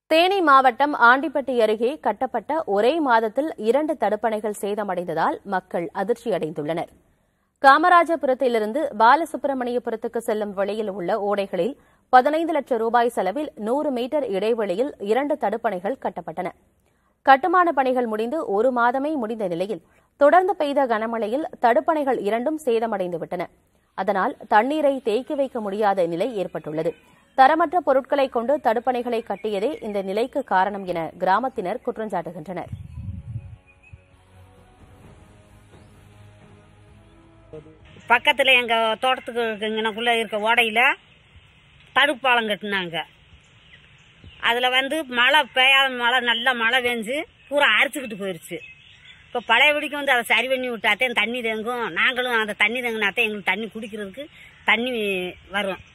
தேனி மாவட்டம் ஆண்டிப்பட்டி அருகே கட்டப்பட்ட ஒரே மாதத்தில் இரண்டு தடுப்பணைகள் சேதமடைந்ததால் மக்கள் அதிர்ச்சியடைந்துள்ளனர் காமராஜபுரத்திலிருந்து பாலசுப்பிரமணியபுரத்துக்கு செல்லும் வழியில் உள்ள ஓடைகளில் பதினைந்து லட்சம் ரூபாய் செலவில் நூறு மீட்டர் இடைவெளியில் இரண்டு தடுப்பணைகள் கட்டப்பட்டன கட்டுமான பணிகள் முடிந்து ஒரு மாதமே முடிந்த நிலையில் தொடர்ந்து பெய்த கனமழையில் தடுப்பணைகள் இரண்டும் சேதமடைந்துவிட்டன அதனால் தண்ணீரை தேக்கி வைக்க முடியாத நிலை ஏற்பட்டுள்ளது தரமற்ற பொருட்களை கொண்டு தடுப்பணைகளை கட்டியதே இந்த நிலைக்கு காரணம் என கிராமத்தினர் குற்றஞ்சாட்டுகின்றனர் பக்கத்தில் எங்கள் தோட்டத்துக்கு இங்கனக்குள்ளே இருக்க ஓடையில் தடுப்பாலம் கட்டினாங்க அதில் வந்து மழை பெய்யாத மழை நல்ல மழை பெஞ்சு பூரா அரிச்சுக்கிட்டு போயிடுச்சு இப்போ பழையபடிக்கு வந்து அதை சரி பண்ணி விட்டாத்தே தண்ணி தேங்கும் நாங்களும் அந்த தண்ணி தேங்கினாத்தே எங்களுக்கு தண்ணி குடிக்கிறதுக்கு தண்ணி வரும்